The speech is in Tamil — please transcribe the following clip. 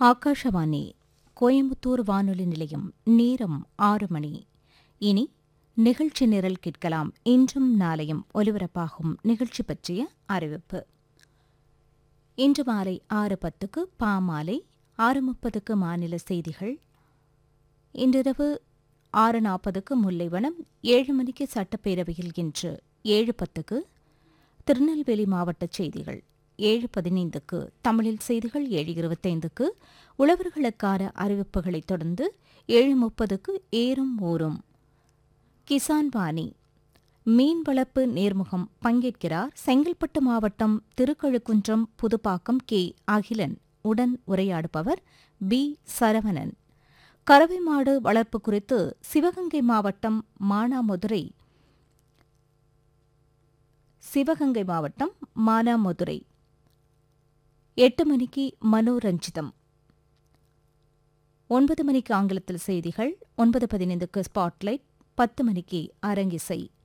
ஆகாஷவாணி கோயம்புத்தூர் வானொலி நிலையம் நேரம் ஆறு மணி இனி நிகழ்ச்சி நிரல் கேட்கலாம் இன்றும் நாளையும் ஒலிபரப்பாகும் நிகழ்ச்சி பற்றிய அறிவிப்பு இன்று மாலை ஆறு பத்துக்கு பாமாலை ஆறு முப்பதுக்கு மாநில செய்திகள் இன்றிரவு ஆறு நாற்பதுக்கு முல்லைவனம் ஏழு மணிக்கு சட்டப்பேரவையில் இன்று ஏழு பத்துக்கு திருநெல்வேலி மாவட்ட செய்திகள் ஏழு பதினைந்துக்கு தமிழில் செய்திகள் ஏழு இருபத்தைந்துக்கு உழவர்களுக்கான அறிவிப்புகளைத் தொடர்ந்து ஏழு முப்பதுக்கு ஏறும் ஊரும் கிசான் வாணி மீன் வளர்ப்பு நேர்முகம் பங்கேற்கிறார் செங்கல்பட்டு மாவட்டம் திருக்கழுக்குன்றம் புதுப்பாக்கம் கே அகிலன் உடன் உரையாடுபவர் பி சரவணன் கறவை மாடு வளர்ப்பு குறித்து சிவகங்கை மாவட்டம் மானாமதுரை சிவகங்கை மாவட்டம் மானாமதுரை எட்டு மணிக்கு மனோரஞ்சிதம் ஒன்பது மணிக்கு ஆங்கிலத்தில் செய்திகள் ஒன்பது பதினைந்துக்கு ஸ்பாட்லைட் பத்து மணிக்கு அரங்கிசை